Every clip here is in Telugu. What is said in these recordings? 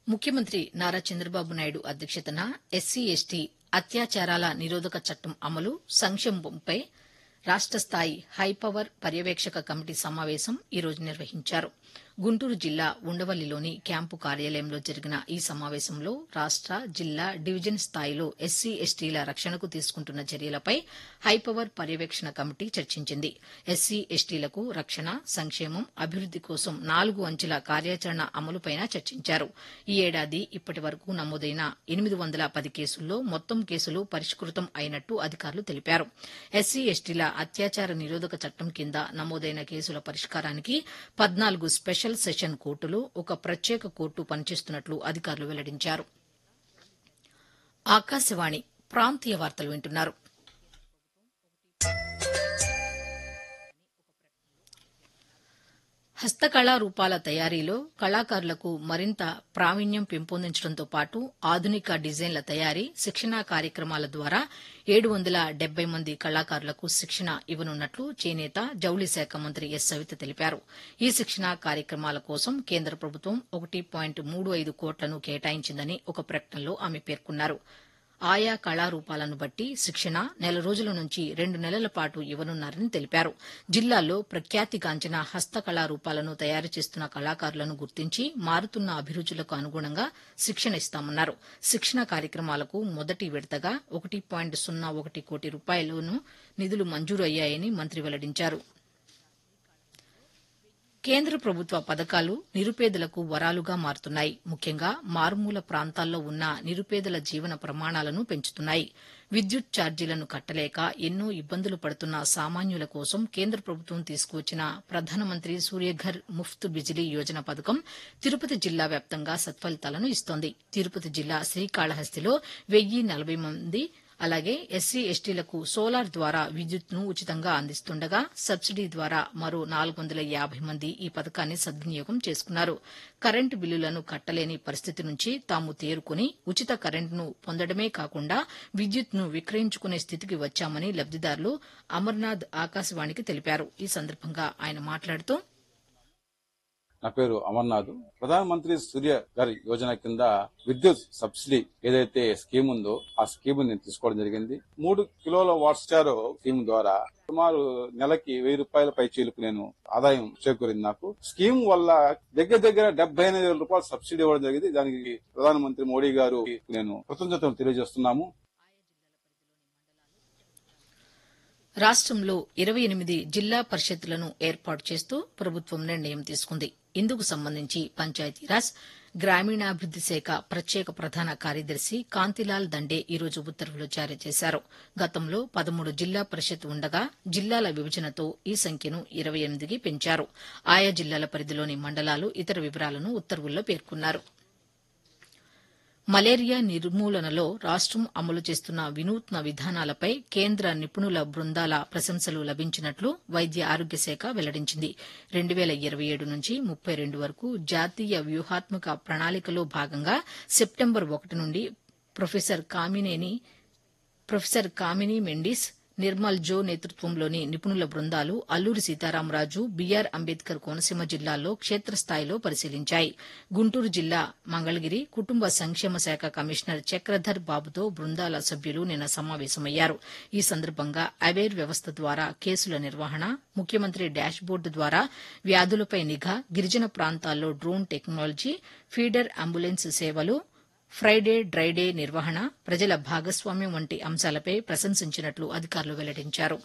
ముఖ్యమంత్రి నారా చంద్రబాబు నాయుడు అధ్యక్షతన ఎస్సీ ఎస్టీ అత్యాచారాల నిరోధక చట్టం అమలు సంక్షేమంపై రాష్ట స్థాయి హైపవర్ పర్యవేక్షక కమిటీ సమావేశం ఈ రోజు నిర్వహించారు గుంటూరు జిల్లా ఉండవల్లిలోని క్యాంపు కార్యాలయంలో జరిగిన ఈ సమావేశంలో రాష్ట జిల్లా డివిజన్ స్థాయిలో ఎస్సీ ఎస్టీల రక్షణకు తీసుకుంటున్న చర్యలపై హైపవర్ పర్యవేక్షణ కమిటీ చర్చించింది ఎస్సీ ఎస్టీలకు రక్షణ సంక్షేమం అభివృద్ది కోసం నాలుగు అంచెల కార్యాచరణ అమలుపై చర్చించారు ఈ ఏడాది ఇప్పటి వరకు నమోదైన ఎనిమిది వందల పది కేసుల్లో మొత్తం కేసులు పరిష్కృతం అయినట్టు అధికారులు తెలిపారు ఎస్సీ ఎస్టీల అత్యాచార నిరోధక చట్టం కింద నమోదైన కేసుల పరిష్కారానికి పద్నాలుగు స్పెషల్ సెషన్ కోర్టులు ఒక ప్రత్యేక కోర్టు పనిచేస్తున్నట్లు అధికారులు వెల్లడించారు ఆకాశవాణి ప్రాంతీయ వార్తలు వింటున్నారు హస్తకళా రూపాల తయారీలో కళాకారులకు మరింత ప్రావీణ్యం పెంపొందించడంతో పాటు ఆధునిక డిజైన్ల తయారీ శిక్షణా కార్యక్రమాల ద్వారా ఏడు వందల డెబ్బై మంది కళాకారులకు శిక్షణ ఇవ్వనున్నట్లు చేనేత జౌళి శాఖ మంత్రి ఎస్ సవిత తెలిపారు ఈ శిక్షణా కార్యక్రమాల కోసం కేంద్ర ప్రభుత్వం ఒకటి పాయింట్ మూడు ఐదు కోట్లను కేటాయించిందని ఒక ప్రకటనలో ఆమె పేర్కొన్నారు ఆయా కళారూపాలను బట్టి శిక్షణ నెల రోజుల నుంచి రెండు నెలల పాటు ఇవ్వనున్నారని తెలిపారు జిల్లాలో ప్రఖ్యాతిగాంచిన హస్తకళారూపాలను తయారు చేస్తున్న కళాకారులను గుర్తించి మారుతున్న అభిరుచులకు అనుగుణంగా శిక్షణ ఇస్తామన్నారు శిక్షణ కార్యక్రమాలకు మొదటి విడతగా ఒకటి పాయింట్ సున్నా ఒకటి కోటి రూపాయలను నిధులు మంజూరు అయ్యాయని మంత్రి వెల్లడించారు కేంద్ర ప్రభుత్వ పథకాలు నిరుపేదలకు వరాలుగా మారుతున్నాయి ముఖ్యంగా మారుమూల ప్రాంతాల్లో ఉన్న నిరుపేదల జీవన ప్రమాణాలను పెంచుతున్నాయి విద్యుత్ ఛార్జీలను కట్టలేక ఎన్నో ఇబ్బందులు పడుతున్న సామాన్యుల కోసం కేంద్ర ప్రభుత్వం తీసుకువచ్చిన ప్రధానమంత్రి సూర్యఘర్ ముఫ్త్ బిజిలీ యోజన పథకం తిరుపతి జిల్లా వ్యాప్తంగా సత్ఫలితాలను ఇస్తోంది తిరుపతి జిల్లా శ్రీకాళహస్తిలో వెయ్యి నలభై మంది అలాగే ఎస్సీ ఎస్టీలకు సోలార్ ద్వారా విద్యుత్ను ఉచితంగా అందిస్తుండగా సబ్సిడీ ద్వారా మరో నాలుగు వందల యాభై మంది ఈ పథకాన్ని సద్వినియోగం చేసుకున్నారు కరెంటు బిల్లులను కట్టలేని పరిస్థితి నుంచి తాము తేరుకుని ఉచిత కరెంటును పొందడమే కాకుండా విద్యుత్ను విక్రయించుకునే స్థితికి వచ్చామని లబ్దిదారులు అమర్నాథ్ ఆకాశవాణికి తెలిపారు ఈ సందర్భంగా ఆయన మాట్లాడుతూ నా పేరు అమర్నాథ్ ప్రధానమంత్రి సూర్య గారి యోజన కింద విద్యుత్ సబ్సిడీ ఏదైతే స్కీమ్ ఉందో ఆ స్కీమ్ నేను తీసుకోవడం జరిగింది మూడు కిలోల వాట్ స్టార్ స్కీమ్ ద్వారా సుమారు నెలకి వెయ్యి రూపాయల పై చీలకు నేను ఆదాయం చేకూరింది నాకు స్కీమ్ వల్ల దగ్గర దగ్గర డెబ్బై ఎనిమిది వేల రూపాయలు సబ్సిడీ ఇవ్వడం జరిగింది దానికి ప్రధానమంత్రి మోడీ గారు నేను కృతజ్ఞతలు తెలియజేస్తున్నాము రాష్టంలో ఇరవై ఎనిమిది జిల్లా పరిషత్లను ఏర్పాటు చేస్తూ ప్రభుత్వం నిర్ణయం తీసుకుంది ఇందుకు సంబంధించి పంచాయతీరాజ్ గ్రామీణాభివృద్ది శాఖ ప్రత్యేక ప్రధాన కార్యదర్శి కాంతిలాల్ దండే ఈరోజు ఉత్తర్వులు జారీ చేశారు గతంలో పదమూడు జిల్లా పరిషత్ ఉండగా జిల్లాల విభజనతో ఈ సంఖ్యను ఇరవై ఎనిమిదికి పెంచారు ఆయా జిల్లాల పరిధిలోని మండలాలు ఇతర వివరాలను ఉత్తర్వుల్లో పేర్కొన్నారు మలేరియా నిర్మూలనలో రాష్టం అమలు చేస్తున్న వినూత్న విధానాలపై కేంద్ర నిపుణుల బృందాల ప్రశంసలు లభించినట్లు వైద్య ఆరోగ్య శాఖ వెల్లడించింది రెండు వేల ఇరవై ఏడు నుంచి ముప్పై రెండు వరకు జాతీయ వ్యూహాత్మక ప్రణాళికలో భాగంగా సెప్టెంబర్ ఒకటి నుండి ప్రొఫెసర్ కామినేని ప్రొఫెసర్ కామిని మెండిస్ నిర్మల్ జో నేతృత్వంలోని నిపుణుల బృందాలు అల్లూరి సీతారామరాజు బీఆర్ అంబేద్కర్ కోనసీమ జిల్లాల్లో క్షేత్రస్థాయిలో పరిశీలించాయి గుంటూరు జిల్లా మంగళగిరి కుటుంబ సంక్షేమ శాఖ కమిషనర్ చక్రధర్ బాబుతో బృందాల సభ్యులు నిన్న సమావేశమయ్యారు ఈ సందర్భంగా అవేర్ వ్యవస్థ ద్వారా కేసుల నిర్వహణ ముఖ్యమంత్రి డాష్ బోర్డు ద్వారా వ్యాధులపై నిఘా గిరిజన ప్రాంతాల్లో డ్రోన్ టెక్నాలజీ ఫీడర్ అంబులెన్స్ సేవలు ఫ్రైడే డ్రైడే నిర్వహణ ప్రజల భాగస్వామ్యం వంటి అంశాలపై ప్రశంసించినట్లు అధికారులు వెల్లడించారు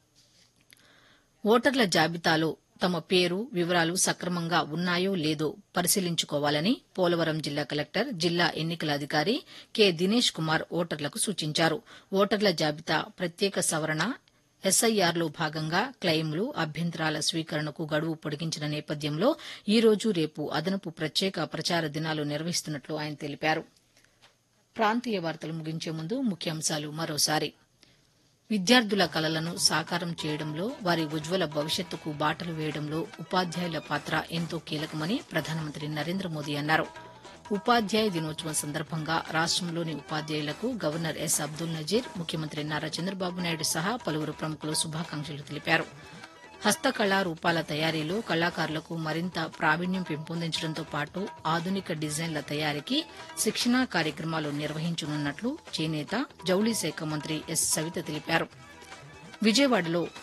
ఓటర్ల జాబితాలో తమ పేరు వివరాలు సక్రమంగా ఉన్నాయో లేదో పరిశీలించుకోవాలని పోలవరం జిల్లా కలెక్టర్ జిల్లా ఎన్నికల అధికారి కె దినేష్ కుమార్ ఓటర్లకు సూచించారు ఓటర్ల జాబితా ప్రత్యేక సవరణ ఎస్ఐఆర్లో భాగంగా క్లెయిమ్లు అభ్యంతరాల స్వీకరణకు గడువు పొడిగించిన నేపథ్యంలో ఈ రోజు రేపు అదనపు ప్రత్యేక ప్రచార దినాలు నిర్వహిస్తున్నట్లు ఆయన తెలిపారు ప్రాంతీయ వార్తలు ముగించే ముందు ముఖ్యాంశాలు మరోసారి విద్యార్థుల కలలను సాకారం చేయడంలో వారి ఉజ్వల భవిష్యత్తుకు బాటలు వేయడంలో ఉపాధ్యాయుల పాత్ర ఎంతో కీలకమని ప్రధానమంత్రి నరేంద్ర మోదీ అన్నారు ఉపాధ్యాయ దినోత్సవం సందర్భంగా రాష్టంలోని ఉపాధ్యాయులకు గవర్నర్ ఎస్ అబ్దుల్ నజీర్ ముఖ్యమంత్రి నారా చంద్రబాబు నాయుడు సహా పలువురు ప్రముఖులు శుభాకాంక్షలు తెలిపారు హస్తకళా రూపాల తయారీలో కళాకారులకు మరింత ప్రావీణ్యం పెంపొందించడంతో పాటు ఆధునిక డిజైన్ల తయారీకి శిక్షణా కార్యక్రమాలు నిర్వహించనున్నట్లు చేనేత జౌళి శాఖ మంత్రి ఎస్ సవిత తెలిపారు విజయవాడలో